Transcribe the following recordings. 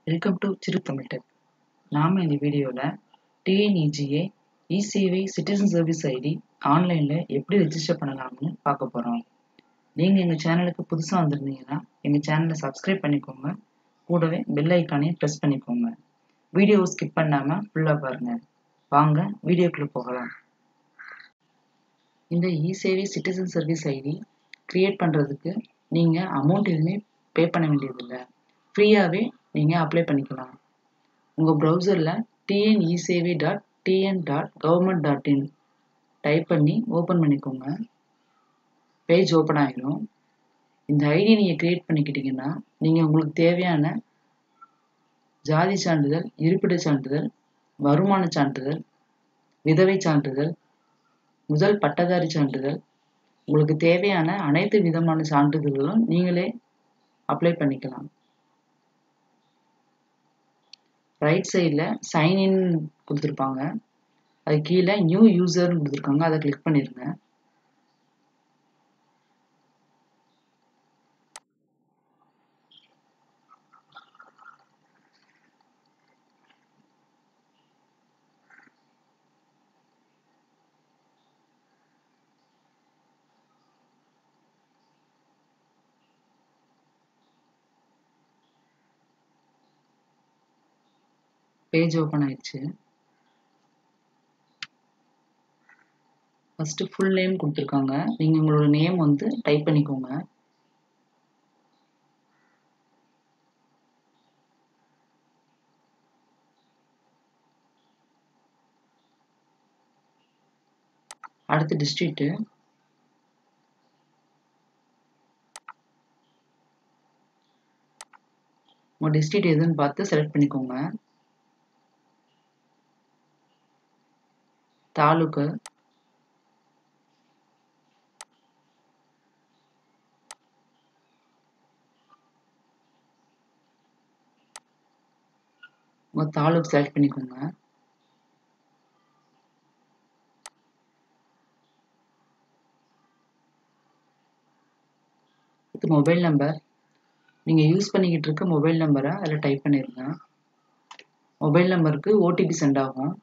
welcome to சிறு Tamil tech நாம் இந்த வீடியோவில் TNEGA ECI citizen service ID ஆன்லைனில் எப்படி ரெஜிஸ்டர் பண்ணலாம்னு பார்க்க போகிறோம் நீங்கள் எங்கள் சேனலுக்கு புதுசாக வந்திருந்தீங்கன்னா எங்கள் சேனலை சப்ஸ்கிரைப் பண்ணிக்கோங்க கூடவே பெல் ஐக்கானையும் ப்ரெஸ் பண்ணிக்கோங்க வீடியோவை ஸ்கிப் பண்ணாமல் ஃபுல்லாக பாருங்கள் வாங்க வீடியோக்குள்ளே போகலாம் இந்த இசேவை சிட்டிசன் சர்வீஸ் ஐடி க்ரியேட் பண்ணுறதுக்கு நீங்கள் அமௌண்ட் எதுவுமே பே பண்ண வேண்டியதில்லை ஃப்ரீயாகவே நீங்கள் அப்ளை பண்ணிக்கலாம் உங்கள் ப்ரௌசரில் டிஎன்இசேவை dot TN dot government dot in type பண்ணி ஓப்பன் பண்ணிக்கோங்க பேஜ் ஓப்பன் ஆகிடும் இந்த ஐடி நீங்கள் க்ரியேட் பண்ணிக்கிட்டீங்கன்னா நீங்கள் உங்களுக்கு தேவையான ஜாதி சான்றிதழ் இருப்பிடச் சான்றிதழ் வருமான சான்றிதழ் விதவை சான்றிதழ் முதல் பட்டதாரி சான்றிதழ் உங்களுக்கு தேவையான அனைத்து விதமான சான்றிதழ்களும் நீங்களே அப்ளை பண்ணிக்கலாம் ரைட் சைடில் சைன்இன் கொடுத்துருப்பாங்க அது கீழே நியூ யூசர்னு கொடுத்துருக்காங்க அதை கிளிக் பண்ணிடுங்க பேஜ் ஓப்பன் ஆயிடுச்சு ஃபஸ்ட்டு ஃபுல் நேம் கொடுத்துருக்காங்க நீங்கள் உங்களோட நேம் வந்து டைப் பண்ணிக்கோங்க அடுத்து டிஸ்ட்ரிக்ட்டு உங்கள் டிஸ்ட்ரிக்ட் எதுன்னு பார்த்து செலக்ட் பண்ணிக்கோங்க தாலுக்கு உங்கள் தாலுக் செலக்ட் பண்ணிக்கோங்க இது மொபைல் நம்பர் நீங்கள் யூஸ் பண்ணிக்கிட்டு இருக்க மொபைல் நம்பரை அதில் டைப் பண்ணிடுங்க மொபைல் நம்பருக்கு ஓடிபி சென்ட் ஆகும்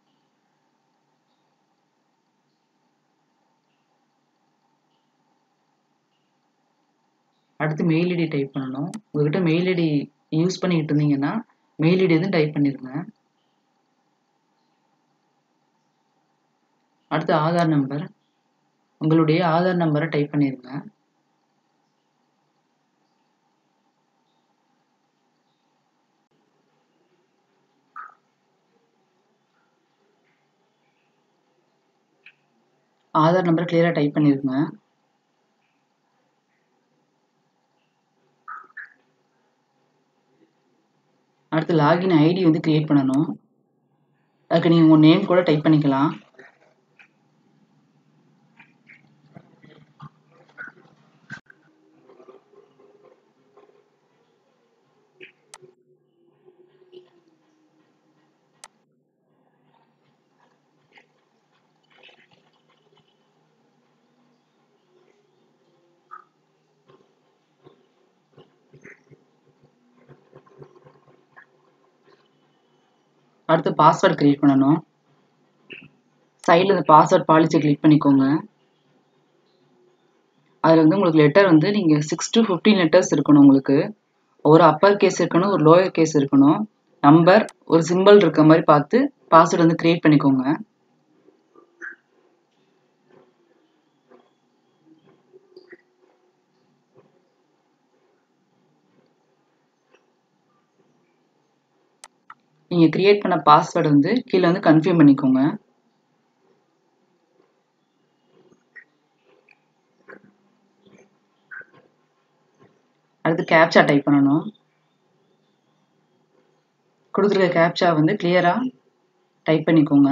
அடுத்து மெயில் ஐடி டைப் பண்ணணும் உங்ககிட்ட மெயில் ஐடி யூஸ் பண்ணிக்கிட்டு இருந்தீங்கன்னா மெயில் ஐடி எதுவும் டைப் பண்ணிடுங்க அடுத்து ஆதார் நம்பர் உங்களுடைய ஆதார் நம்பரை டைப் பண்ணிடுங்க ஆதார் நம்பரை கிளியராக டைப் பண்ணிடுங்க அடுத்து லாகின் ஐடி வந்து கிரியேட் பண்ணணும் அதுக்கு நீங்கள் உங்கள் நேம் கூட டைப் பண்ணிக்கலாம் அடுத்து பாஸ்வேர்ட் கிரியேட் பண்ணணும் சைடில் இந்த பாஸ்வேர்ட் பாலிசி கிளிக் பண்ணிக்கோங்க அதில் வந்து உங்களுக்கு லெட்டர் வந்து நீங்கள் சிக்ஸ் டு ஃபிஃப்டீன் லெட்டர்ஸ் இருக்கணும் உங்களுக்கு ஒரு அப்பர் கேஸ் இருக்கணும் ஒரு லோயர் கேஸ் இருக்கணும் நம்பர் ஒரு சிம்பிள் இருக்க மாதிரி பார்த்து பாஸ்வேர்டு வந்து கிரியேட் பண்ணிக்கோங்க நீங்கள் க்ரியேட் பண்ண பாஸ்வேர்டு வந்து கீழே வந்து கன்ஃபியூம் பண்ணிக்கோங்க அடுத்து கேப்சா டைப் பண்ணணும் கொடுத்துருக்க கேப்சா வந்து கிளியராக டைப் பண்ணிக்கோங்க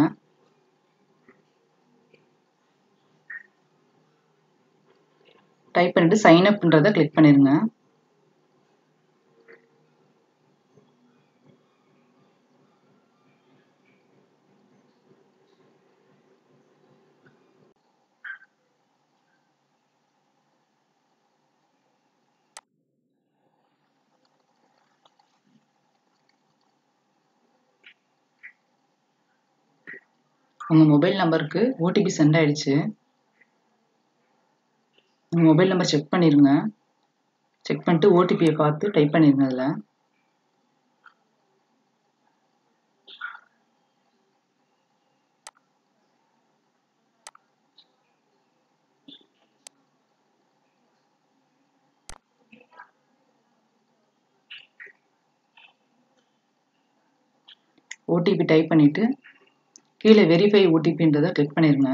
டைப் பண்ணிட்டு சைன் அப்ன்றதை கிளிக் பண்ணிடுங்க உங்கள் மொபைல் நம்பருக்கு ஓடிபி சென்ட் ஆயிடுச்சு உங்கள் மொபைல் நம்பர் செக் பண்ணிடுங்க செக் பண்ணிட்டு ஓடிபியை பார்த்து டைப் பண்ணிடுங்க அதில் ஓடிபி டைப் பண்ணிவிட்டு கீழே வெரிஃபை ஓடிபின்றதை கிளிக் பண்ணிடுங்க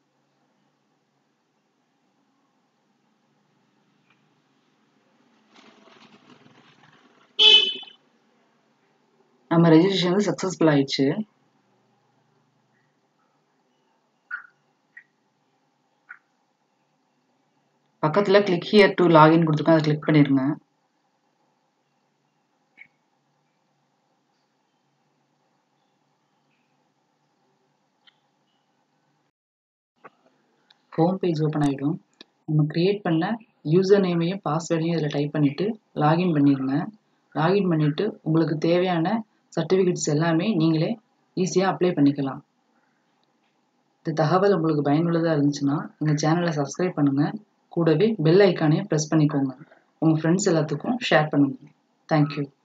நம்ம ரெஜிஸ்ட்ரேஷன் வந்து சக்ஸஸ்ஃபுல் ஆயிடுச்சு பக்கத்தில் கிளிக் ஹியர் டு லாகின் கொடுத்துருக்கோம் அதை கிளிக் பண்ணிடுங்க ஹோம் பேஜ் ஓப்பன் ஆகிடும் நம்ம க்ரியேட் பண்ண யூசர் நேமையும் பாஸ்வேர்டையும் இதில் டைப் பண்ணிவிட்டு லாகின் பண்ணிடுங்க லாகின் பண்ணிவிட்டு உங்களுக்கு தேவையான சர்டிஃபிகேட்ஸ் எல்லாமே நீங்களே ஈஸியாக அப்ளை பண்ணிக்கலாம் இந்த தகவல் உங்களுக்கு பயனுள்ளதாக இருந்துச்சுன்னா எங்கள் சேனலை சப்ஸ்கிரைப் பண்ணுங்கள் கூடவே பெல் ஐக்கானையும் ப்ரெஸ் பண்ணிக்கோங்க உங்கள் ஃப்ரெண்ட்ஸ் எல்லாத்துக்கும் ஷேர் பண்ணுங்கள் தேங்க்யூ